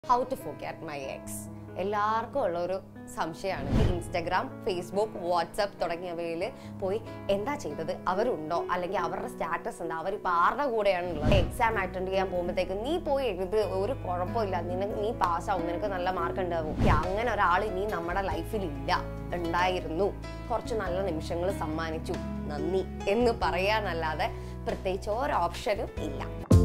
how to forget my ex എല്ലാവർക്കും ഉള്ള ഒരു സംശയമാണ് ഇൻസ്റ്റഗ്രാം ഫേസ്ബുക്ക് വാട്സപ്പ് തുടങ്ങിയവയിൽ പോയി എന്താ ചെയ്തത് അവരുണ്ടോ അല്ലെങ്കിൽ അവരുടെ സ്റ്റാറ്റസ് എന്താ അവരിപ്പോൾ ആരുടെ കൂടെയാണുള്ളത് എക്സാം അറ്റൻഡ് ചെയ്യാൻ പോകുമ്പോഴത്തേക്ക് നീ പോയി എഴുത് ഒരു കുഴപ്പമില്ല നിനക്ക് നീ പാസ്സാവും നിനക്ക് നല്ല മാർക്ക് ഉണ്ടാവും ഓക്കേ, അങ്ങനെ ഒരാൾ ഇനി നമ്മുടെ ലൈഫിൽ ഇല്ല ഉണ്ടായിരുന്നു കുറച്ച് നല്ല നിമിഷങ്ങൾ സമ്മാനിച്ചു നന്ദി എന്ന് പറയാനല്ലാതെ പ്രത്യേകിച്ച് ഒരു ഓപ്ഷനും ഇല്ല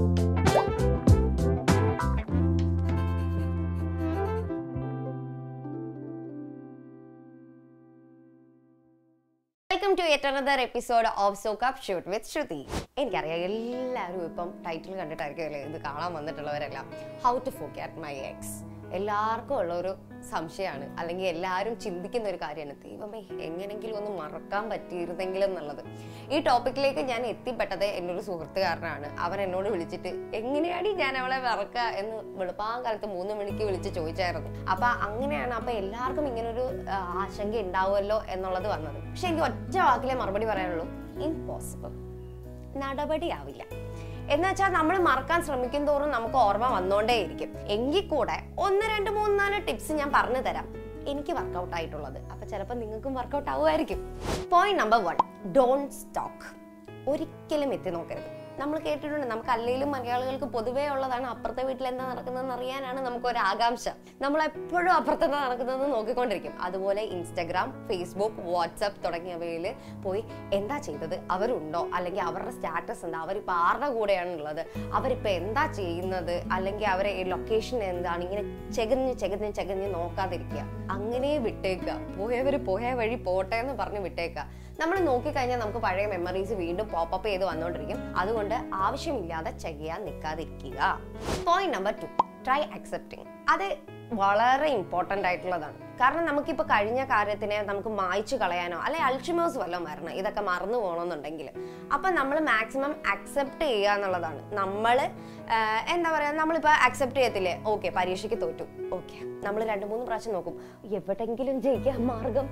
welcome to yet another episode of so cup shoot with Shruti എനിക്കറിയാം എല്ലാവരും ഇപ്പം ടൈറ്റിൽ കണ്ടിട്ടായിരിക്കും അല്ലേ ഇത് കാണാൻ വന്നിട്ടുള്ളവരെല്ലാം how to forget my ex എല്ലാവർക്കും ഉള്ള ഒരു സംശയമാണ് അല്ലെങ്കിൽ എല്ലാവരും ചിന്തിക്കുന്ന ഒരു കാര്യമാണ് ദൈവമേ എങ്ങനെങ്കിലും ഒന്ന് മറക്കാൻ പറ്റിയിരുന്നെങ്കിലും എന്നുള്ളത് ഈ ടോപ്പിക്കിലേക്ക് ഞാൻ എത്തിപ്പെട്ടത് എൻ്റെ ഒരു സുഹൃത്തുകാരനാണ് അവൻ എന്നോട് വിളിച്ചിട്ട് എങ്ങനെയാണ് ഞാൻ അവളെ മറക്കുക എന്ന് വെളുപ്പാൻ കാലത്ത് മൂന്ന് മണിക്ക് വിളിച്ച് ചോദിച്ചായിരുന്നു അപ്പൊ അങ്ങനെയാണ് അപ്പൊ എല്ലാവർക്കും ഇങ്ങനൊരു ആ, ആശങ്ക ഉണ്ടാവുമല്ലോ എന്നുള്ളത് വന്നത് പക്ഷെ എനിക്ക് ഒറ്റ വാക്കിലെ മറുപടി പറയാനുള്ളൂ ഇമ്പോസിബിൾ നടപടിയാവില്ല എന്ന് വെച്ചാൽ നമ്മൾ മറക്കാൻ ശ്രമിക്കും തോറും നമുക്ക് ഓർമ്മ വന്നോണ്ടേയിരിക്കും എങ്കിൽ കൂടെ ഒന്ന് രണ്ട് മൂന്ന് നാല് ടിപ്സ് ഞാൻ പറഞ്ഞു തരാം എനിക്ക് വർക്കൗട്ട് ആയിട്ടുള്ളത് അപ്പൊ ചിലപ്പോൾ നിങ്ങൾക്കും വർക്കൗട്ട് ആവുമായിരിക്കും point number one don't stalk ഒരിക്കലും എത്തി നോക്കരുത് നമ്മൾ കേട്ടിട്ടുണ്ട് നമുക്ക് അല്ലെങ്കിലും മലയാളികൾക്ക് പൊതുവേ ഉള്ളതാണ് അപ്പുറത്തെ വീട്ടിൽ എന്താ നടക്കുന്നതെന്ന് അറിയാനാണ് നമുക്ക് ഒരു ആകാംക്ഷ നമ്മൾ എപ്പോഴും അപ്പുറത്ത് എന്താ നടക്കുന്നത് നോക്കിക്കൊണ്ടിരിക്കും അതുപോലെ ഇൻസ്റ്റഗ്രാം ഫേസ്ബുക്ക് വാട്സപ്പ് തുടങ്ങിയവയിൽ പോയി എന്താ ചെയ്തത് അവരുണ്ടോ അല്ലെങ്കിൽ അവരുടെ സ്റ്റാറ്റസ് എന്താ അവരിപ്പോൾ ആരുടെ കൂടെയാണുള്ളത് അവരിപ്പോൾ എന്താ ചെയ്യുന്നത് അല്ലെങ്കിൽ അവരെ ലൊക്കേഷൻ എന്താണ് ഇങ്ങനെ ചെകഞ്ഞ് ചെകഞ്ഞ് ചെകഞ്ഞ് നോക്കാതിരിക്കുക അങ്ങനെ വിട്ടേക്കുക പോയവർ പോയ വഴി പോട്ടെ എന്ന് പറഞ്ഞ് വിട്ടേക്കുക നമ്മൾ നോക്കിക്കഴിഞ്ഞാൽ നമുക്ക് പഴയ മെമ്മറീസ് വീണ്ടും പോപ്പപ്പ് ചെയ്ത് വന്നുകൊണ്ടിരിക്കും അതുകൊണ്ട് ആവശ്യമില്ലാതെ ചെയ്യാൻ നിൽക്കാതിരിക്കുക point number two try accepting അത് വളരെ ഇമ്പോർട്ടൻ്റ് ആയിട്ടുള്ളതാണ് കാരണം നമുക്കിപ്പോൾ കഴിഞ്ഞ കാര്യത്തിനെ നമുക്ക് മായ്ച്ചു കളയാനോ അല്ലെ അൾഷിമേഴ്സ് വല്ലതും വരണം ഇതൊക്കെ മറന്നു പോകണമെന്നുണ്ടെങ്കിൽ അപ്പം നമ്മൾ മാക്സിമം അക്സെപ്റ്റ് ചെയ്യുക എന്നുള്ളതാണ് നമ്മൾ എന്താ പറയുക നമ്മളിപ്പോൾ അക്സെപ്റ്റ് ചെയ്യത്തില്ലേ ഓക്കെ പരീക്ഷയ്ക്ക് തോറ്റു ഓക്കെ നമ്മൾ രണ്ട് മൂന്ന് പ്രാവശ്യം നോക്കും എവിടെങ്കിലും ജയിക്കാൻ മാർഗം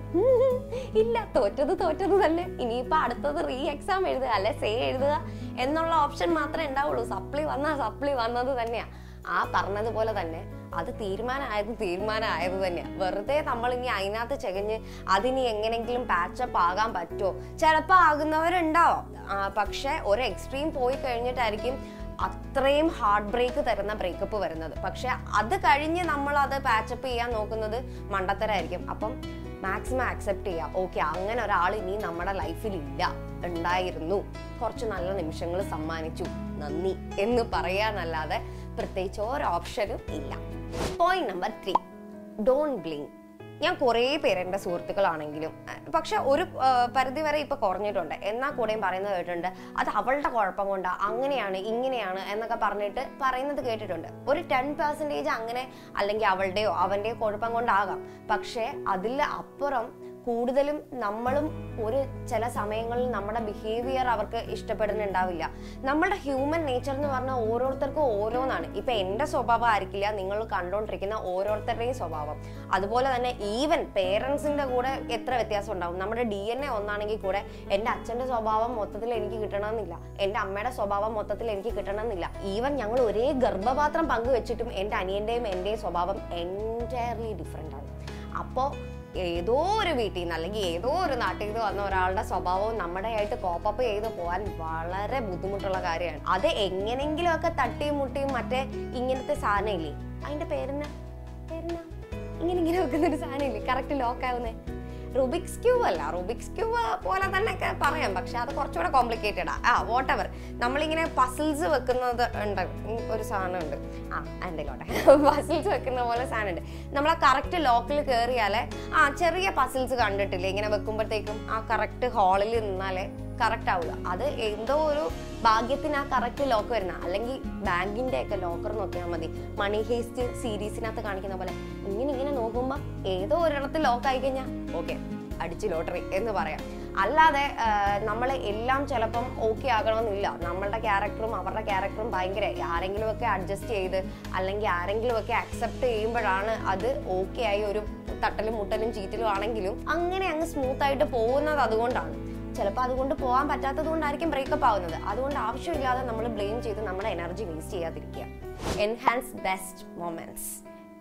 ഇല്ല തോറ്റത് തോറ്റത് തന്നെ ഇനിയിപ്പോൾ അടുത്തത് റീ എക്സാം എഴുതുക അല്ലെ സേ എഴുതുക എന്നുള്ള ഓപ്ഷൻ മാത്രമേ ഉണ്ടാവുള്ളൂ സപ്ലി വന്നാൽ സപ്ലി വന്നത് തന്നെയാ ആ പറഞ്ഞതുപോലെ തന്നെ അത് തീരുമാനമായത് തീരുമാനമായത് തന്നെയാ വെറുതെ നമ്മൾ ഇനി അതിനകത്ത് ചെകഞ്ഞ് അതിനി എങ്ങനെങ്കിലും പാച്ചപ്പ് ആകാൻ പറ്റുമോ ചിലപ്പോൾ ആകുന്നവരുണ്ടാവും ആ, പക്ഷെ ഒരു എക്സ്ട്രീം പോയി കഴിഞ്ഞിട്ടായിരിക്കും അത്രയും ഹാർട്ട് ബ്രേക്ക് തരുന്ന ബ്രേക്കപ്പ് വരുന്നത് പക്ഷെ അത് കഴിഞ്ഞ് നമ്മൾ അത് പാച്ചപ്പ് ചെയ്യാൻ നോക്കുന്നത് മണ്ടത്തരായിരിക്കും അപ്പം മാക്സിമം ആക്സെപ്റ്റ് ചെയ്യുക ഓക്കെ അങ്ങനെ ഒരാൾ ഇനി നമ്മുടെ ലൈഫിൽ ഇല്ല ഉണ്ടായിരുന്നു കുറച്ച് നല്ല നിമിഷങ്ങൾ സമ്മാനിച്ചു നന്ദി എന്ന് പറയാനല്ലാതെ പ്രത്യേകിച്ച് ഒരു ഓപ്ഷനും ഇല്ല point number three don't blame ഞാൻ കുറേ പേര് എൻ്റെ സുഹൃത്തുക്കളാണെങ്കിലും അഹ് പക്ഷെ ഒരു ആഹ് പരിധി വരെ ഇപ്പൊ കുറഞ്ഞിട്ടുണ്ട് എന്നാൽ കൂടെയും പറയുന്നത് കേട്ടിട്ടുണ്ട് അത് അവളുടെ കുഴപ്പം കൊണ്ടാ അങ്ങനെയാണ് ഇങ്ങനെയാണ് എന്നൊക്കെ പറഞ്ഞിട്ട് പറയുന്നത് കേട്ടിട്ടുണ്ട് ഒരു ടെൻ പെർസെൻറ്റേജ് അങ്ങനെ അല്ലെങ്കിൽ അവളുടെയോ അവൻ്റെയോ കുഴപ്പം കൊണ്ടാകാം പക്ഷേ അതിൽ അപ്പുറം കൂടുതലും നമ്മളും ഒരു ചില സമയങ്ങളിൽ നമ്മുടെ ബിഹേവിയർ അവർക്ക് ഇഷ്ടപ്പെടുന്നുണ്ടാവില്ല നമ്മളുടെ ഹ്യൂമൻ നേച്ചർ എന്ന് പറഞ്ഞാൽ ഓരോരുത്തർക്കും ഓരോന്നാണ് ഇപ്പൊ എൻ്റെ സ്വഭാവം ആയിരിക്കില്ല നിങ്ങൾ കണ്ടുകൊണ്ടിരിക്കുന്ന ഓരോരുത്തരുടെയും സ്വഭാവം അതുപോലെ തന്നെ ഈവൻ പേരൻസിന്റെ കൂടെ എത്ര വ്യത്യാസം ഉണ്ടാവും നമ്മുടെ ഡി എൻ എ ഒന്നാണെങ്കിൽ കൂടെ എൻ്റെ അച്ഛൻ്റെ സ്വഭാവം മൊത്തത്തിൽ എനിക്ക് കിട്ടണമെന്നില്ല എൻ്റെ അമ്മയുടെ സ്വഭാവം മൊത്തത്തിൽ എനിക്ക് കിട്ടണമെന്നില്ല ഈവൻ ഞങ്ങൾ ഒരേ ഗർഭപാത്രം പങ്കുവെച്ചിട്ടും എൻ്റെ അനിയൻ്റെയും എൻ്റെയും സ്വഭാവം എൻറ്റയർലി ഡിഫറെൻ്റ് ആണ് അപ്പോൾ ഏതോ ഒരു വീട്ടിൽ നിന്ന് അല്ലെങ്കിൽ ഏതോ ഒരു നാട്ടിൽ നിന്ന് വന്ന ഒരാളുടെ സ്വഭാവവും നമ്മുടെ ആയിട്ട് കോപ്പപ്പ് ചെയ്ത് പോകാൻ വളരെ ബുദ്ധിമുട്ടുള്ള കാര്യമാണ് അത് എങ്ങനെങ്കിലുമൊക്കെ തട്ടിയും മുട്ടിയും മറ്റേ ഇങ്ങനത്തെ സാധനം ഇല്ലേ അതിന്റെ പേരെന്നാ പേരെന്നാ ഇങ്ങനെ ഇങ്ങനെ വെക്കുന്ന ഒരു സാധനം ഇല്ലേ കറക്റ്റ് ലോക്ക് ആവുന്നേ റുബിക്സ് ക്യൂബ് അല്ല റുബിക്സ് ക്യൂബ് പോലെ തന്നെ ഒക്കെ പറയാം പക്ഷെ അത് കുറച്ചുകൂടെ കോംപ്ലിക്കേറ്റഡ് ആ ആ വാട്ട് എവർ നമ്മളിങ്ങനെ പസിൽസ് വെക്കുന്നത് ഉണ്ട് ഉം, ഒരു സാധനം ഉണ്ട് ആ എന്തെങ്കിലോട്ടെ പസിൽസ് വെക്കുന്ന പോലെ സാധനം ഉണ്ട് നമ്മൾ ആ കറക്റ്റ് ലോക്കിൽ കയറിയാലേ ആ ചെറിയ പസിൽസ് കണ്ടിട്ടില്ലേ ഇങ്ങനെ വെക്കുമ്പോഴത്തേക്കും ആ കറക്റ്റ് ഹാളിൽ നിന്നാലേ കറക്റ്റ് ആവുക അത് എന്തോ ഒരു ഭാഗ്യത്തിന് ആ കറക്റ്റ് ലോക്ക് വരുന്ന അല്ലെങ്കിൽ ബാങ്കിന്റെ ഒക്കെ ലോക്കർ നോക്കിയാൽ മതി മണി ഹേസ്റ്റ് സീരീസിനകത്ത് കാണിക്കുന്ന പോലെ ഇങ്ങനെ ഇങ്ങനെ നോക്കുമ്പോൾ ഏതോ ഒരിടത്ത് ലോക്ക് ആയി കഴിഞ്ഞാൽ ഓക്കെ അടിച്ച് ലോട്ടറി എന്ന് പറയാം അല്ലാതെ നമ്മൾ എല്ലാം ചിലപ്പം ഓക്കെ ആകണമെന്നില്ല നമ്മളുടെ ക്യാരക്ടറും അവരുടെ ക്യാരക്ടറും ഭയങ്കര ആരെങ്കിലും ഒക്കെ അഡ്ജസ്റ്റ് ചെയ്ത് അല്ലെങ്കിൽ ആരെങ്കിലും ഒക്കെ അക്സെപ്റ്റ് ചെയ്യുമ്പോഴാണ് അത് ഓക്കെ ആയി ഒരു തട്ടലും മുട്ടലും ചീറ്റലും ആണെങ്കിലും അങ്ങനെ അങ്ങ് സ്മൂത്ത് ആയിട്ട് പോകുന്നത് അതുകൊണ്ടാണ് ചിലപ്പോൾ അതുകൊണ്ട് പോകാൻ പറ്റാത്തത് കൊണ്ടായിരിക്കും ബ്രേക്കപ്പ് ആവുന്നത് അതുകൊണ്ട് ആവശ്യമില്ലാതെ നമ്മൾ ബ്ലെയിം ചെയ്ത് നമ്മുടെ എനർജി വേസ്റ്റ് ചെയ്യാതിരിക്കുക എൻഹാൻസ് ബെസ്റ്റ് മൊമെന്റ്സ്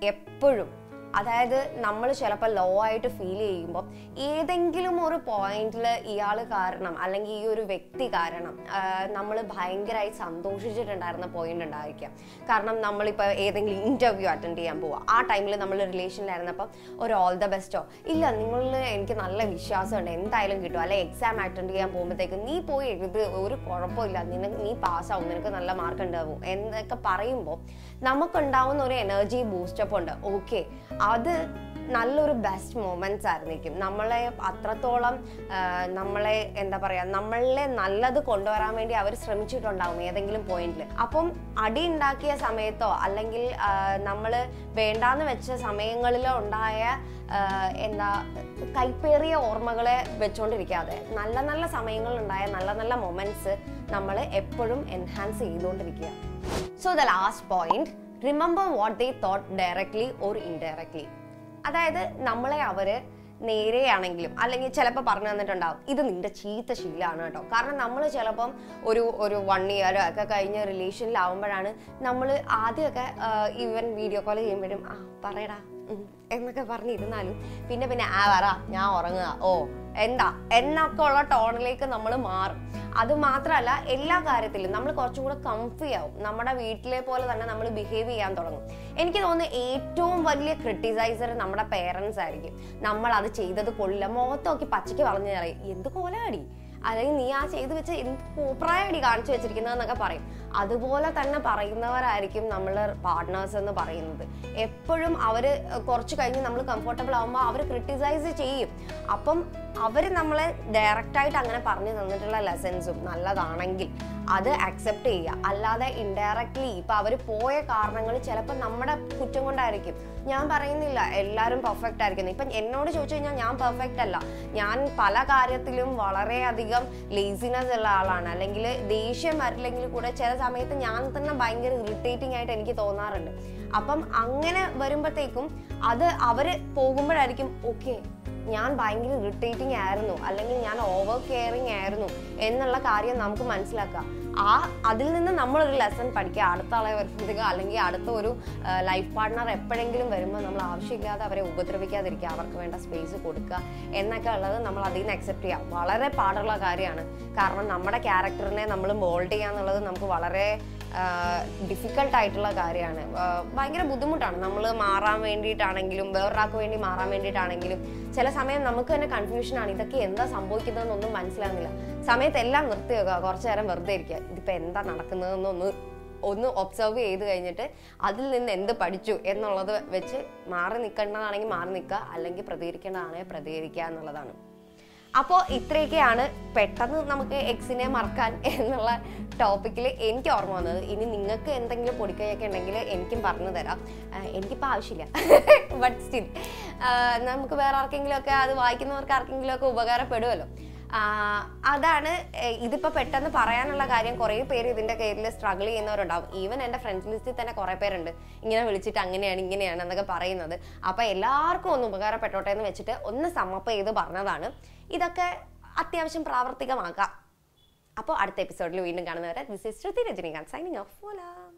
എപ്പോഴും അതായത് നമ്മൾ ചിലപ്പോൾ ലോ ആയിട്ട് ഫീൽ ചെയ്യുമ്പോൾ ഏതെങ്കിലും ഒരു പോയിന്റിൽ ഇയാൾ കാരണം അല്ലെങ്കിൽ ഈ ഒരു വ്യക്തി കാരണം നമ്മൾ ഭയങ്കരമായി സന്തോഷിച്ചിട്ടുണ്ടായിരുന്ന പോയിന്റ് ഉണ്ടായിരിക്കാം കാരണം നമ്മളിപ്പോൾ ഏതെങ്കിലും ഇന്റർവ്യൂ അറ്റൻഡ് ചെയ്യാൻ പോവുക ആ ടൈമിൽ നമ്മൾ റിലേഷനിലായിരുന്നപ്പം ഒരു ഓൾ ദ ബെസ്റ്റോ ഇല്ല നിങ്ങളിൽ എനിക്ക് നല്ല വിശ്വാസമുണ്ട് എന്തായാലും കിട്ടും അല്ലെ എക്സാം അറ്റൻഡ് ചെയ്യാൻ പോകുമ്പോഴത്തേക്ക് നീ പോയി എഴുത് ഒരു കുഴപ്പമില്ല നിനക്ക് നീ പാസ്സാവും നിനക്ക് നല്ല മാർക്ക് ഉണ്ടാവും എന്നൊക്കെ പറയുമ്പോൾ നമുക്കുണ്ടാവുന്ന ഒരു എനർജി ബൂസ്റ്റപ്പ് ഉണ്ട് ഓക്കെ അത് നല്ലൊരു ബെസ്റ്റ് മൊമെന്റ്സ് ആയിരിക്കും നമ്മളെ അത്രത്തോളം ആ, നമ്മളെ എന്താ പറയാ നമ്മളെ നല്ലത് കൊണ്ടുവരാൻ വേണ്ടി അവർ ശ്രമിച്ചിട്ടുണ്ടാവും ഏതെങ്കിലും പോയിന്റിൽ അപ്പം അടി ഉണ്ടാക്കിയ സമയത്തോ അല്ലെങ്കിൽ നമ്മൾ വേണ്ടാന്ന് വെച്ച സമയങ്ങളിലോ ഉണ്ടായ ആ, എന്താ കൈപ്പേറിയ ഓർമ്മകളെ വെച്ചുകൊണ്ടിരിക്കാതെ നല്ല നല്ല സമയങ്ങൾ ഉണ്ടായ നല്ല നല്ല മൊമെന്റ്സ് നമ്മൾ എപ്പോഴും എൻഹാൻസ് ചെയ്തുകൊണ്ടിരിക്കുക so the last point remember what they thought directly or indirectly അതായത് നമ്മളെ അവര് നേരെയാണെങ്കിലും അല്ലെങ്കിൽ ചിലപ്പോൾ പറഞ്ഞു തന്നിട്ടുണ്ടാവും ഇത് നിന്റെ ചീത്ത ശീലമാണ് കേട്ടോ കാരണം നമ്മൾ ചിലപ്പം ഒരു ഒരു വൺ ഇയർ ഒക്കെ കഴിഞ്ഞ് റിലേഷനിലാവുമ്പോഴാണ് നമ്മൾ ആദ്യമൊക്കെ ഈവൻ വീഡിയോ കോൾ ചെയ്യുമ്പോഴും ആ പറയടാ ഉം, എന്നൊക്കെ പറഞ്ഞിരുന്നാലും പിന്നെ പിന്നെ ആ പറ ഞാൻ ഉറങ്ങുക ഓ എന്താ എന്നൊക്കെ ഉള്ള ടോണിലേക്ക് നമ്മൾ മാറും അത് മാത്രമല്ല എല്ലാ കാര്യത്തിലും നമ്മൾ കുറച്ചും കൂടെ കംഫി ആവും നമ്മുടെ വീട്ടിലെ പോലെ തന്നെ നമ്മൾ ബിഹേവ് ചെയ്യാൻ തുടങ്ങും എനിക്ക് തോന്നുന്നു ഏറ്റവും വലിയ ക്രിട്ടിസൈസർ നമ്മുടെ പേരൻസ് ആയിരിക്കും നമ്മൾ അത് ചെയ്തത് കൊള്ളില്ല മുഖത്ത് നോക്കി പച്ചയ്ക്ക് പറഞ്ഞു പറയും എന്ത് കോലാടി അല്ലെങ്കിൽ നീ ആ ചെയ്ത് വെച്ച് എന്ത് കോപ്രായടി കാണിച്ചു വെച്ചിരിക്കുന്നതെന്നൊക്കെ പറയും അതുപോലെ തന്നെ പറയുന്നവരായിരിക്കും നമ്മളെ പാർട്ട്നേഴ്സ് എന്ന് പറയുന്നത് എപ്പോഴും അവർ കുറച്ച് കഴിഞ്ഞ് നമ്മൾ കംഫർട്ടബിൾ ആകുമ്പോൾ അവർ ക്രിട്ടിസൈസ് ചെയ്യും അപ്പം അവർ നമ്മളെ ഡയറക്റ്റ് ആയിട്ട് അങ്ങനെ പറഞ്ഞു തന്നിട്ടുള്ള ലെസൺസും നല്ലതാണെങ്കിൽ അത് അക്സെപ്റ്റ് ചെയ്യുക അല്ലാതെ ഇൻഡയറക്ട്ലി ഇപ്പൊ അവർ പോയ കാരണങ്ങൾ ചിലപ്പോൾ നമ്മുടെ കുറ്റം കൊണ്ടായിരിക്കും ഞാൻ പറയുന്നില്ല എല്ലാവരും പെർഫെക്റ്റ് ആയിരിക്കും ഇപ്പം എന്നോട് ചോദിച്ചു കഴിഞ്ഞാൽ ഞാൻ പെർഫെക്റ്റ് അല്ല ഞാൻ പല കാര്യത്തിലും വളരെയധികം ലേസിനെസ് ഉള്ള ആളാണ് അല്ലെങ്കിൽ ദേഷ്യം വരില്ലെങ്കിൽ കൂടെ ചില സമയത്ത് ഞാൻ തന്നെ ഭയങ്കര ഇറിറ്റേറ്റിംഗ് ആയിട്ട് എനിക്ക് തോന്നാറുണ്ട് അപ്പം അങ്ങനെ വരുമ്പോഴത്തേക്കും അത് അവര് പോകുമ്പോഴായിരിക്കും ഓക്കെ ഞാൻ ഭയങ്കര ഇറിറ്റേറ്റിംഗ് ആയിരുന്നു അല്ലെങ്കിൽ ഞാൻ ഓവർ കെയറിങ് ആയിരുന്നു എന്നുള്ള കാര്യം നമുക്ക് മനസ്സിലാക്കാം ആ അതിൽ നിന്ന് നമ്മളൊരു ലെസൺ പഠിക്കുക അടുത്ത ആളെ വരുമ്പോഴത്തേക്ക് അല്ലെങ്കിൽ അടുത്ത ഒരു ലൈഫ് പാർട്ട്ണർ എപ്പോഴെങ്കിലും വരുമ്പോൾ നമ്മൾ ആവശ്യമില്ലാതെ അവരെ ഉപദ്രവിക്കാതിരിക്കുക അവർക്ക് വേണ്ട സ്പേസ് കൊടുക്കുക എന്നൊക്കെ ഉള്ളത് നമ്മൾ അതിൽ നിന്ന് അക്സെപ്റ്റ് ചെയ്യാം വളരെ പാടുള്ള കാര്യമാണ് കാരണം നമ്മുടെ ക്യാരക്ടറിനെ നമ്മൾ മോൾഡ് ചെയ്യുക എന്നുള്ളത് നമുക്ക് വളരെ ഡിഫിക്കൽട്ട് ആയിട്ടുള്ള കാര്യമാണ് ഭയങ്കര ബുദ്ധിമുട്ടാണ് നമ്മൾ മാറാൻ വേണ്ടിയിട്ടാണെങ്കിലും വേറൊരാൾക്ക് വേണ്ടി മാറാൻ വേണ്ടിയിട്ടാണെങ്കിലും ചില സമയം നമുക്ക് തന്നെ കൺഫ്യൂഷൻ ആണ് ഇതൊക്കെ എന്താ സംഭവിക്കുന്നതെന്നൊന്നും മനസ്സിലാകുന്നില്ല സമയത്ത് എല്ലാം നിർത്തി വെക്കുക കുറച്ചു നേരം വെറുതെ ഇരിക്കുക ഇതിപ്പോൾ എന്താ നടക്കുന്നതെന്നൊന്ന് ഒന്ന് ഒബ്സർവ് ചെയ്ത് കഴിഞ്ഞിട്ട് അതിൽ നിന്ന് എന്ത് പഠിച്ചു എന്നുള്ളത് വെച്ച് മാറി നിൽക്കേണ്ടതാണെങ്കിൽ മാറി നിൽക്കുക അല്ലെങ്കിൽ പ്രതികരിക്കേണ്ടതാണെങ്കിൽ പ്രതികരിക്കുക എന്നുള്ളതാണ് അപ്പോൾ ഇത്രയൊക്കെയാണ് പെട്ടെന്ന് നമുക്ക് എക്സിനെ മറക്കാൻ എന്നുള്ള ടോപ്പിക്കിൽ എനിക്ക് ഓർമ്മ വന്നത് ഇനി നിങ്ങൾക്ക് എന്തെങ്കിലും പൊടിക്കൈയൊക്കെ ഉണ്ടെങ്കിൽ എനിക്കും പറഞ്ഞു തരാം ആഹ് എനിക്കിപ്പോൾ ആവശ്യമില്ല ബട്ട് സ്റ്റിൽ നമുക്ക് വേറെ ആർക്കെങ്കിലും ഒക്കെ അത് വായിക്കുന്നവർക്ക് ആർക്കെങ്കിലും ഒക്കെ ഉപകാരപ്പെടുമല്ലോ ആഹ് അതാണ് ഏഹ് ഇതിപ്പോ പെട്ടെന്ന് പറയാനുള്ള കാര്യം കുറേ പേര് ഇതിന്റെ പേരിൽ സ്ട്രഗിൾ ചെയ്യുന്നവരുണ്ടാവും ഈവൻ എൻ്റെ ഫ്രണ്ട്സ് ലിസ്റ്റിൽ തന്നെ കുറേ പേരുണ്ട് ഇങ്ങനെ വിളിച്ചിട്ട് അങ്ങനെയാണ് ഇങ്ങനെയാണ് എന്നൊക്കെ പറയുന്നത് അപ്പൊ എല്ലാവർക്കും ഒന്ന് ഉപകാരപ്പെട്ടോട്ടെ എന്ന് വെച്ചിട്ട് ഒന്ന് സമ്മപ്പ് ചെയ്ത് പറഞ്ഞതാണ് ഇതൊക്കെ അത്യാവശ്യം പ്രാവർത്തികമാക്കാം അപ്പോൾ അടുത്ത എപ്പിസോഡിൽ വീണ്ടും കാണുന്നവരെ this is Shruti Rajinikanth signing of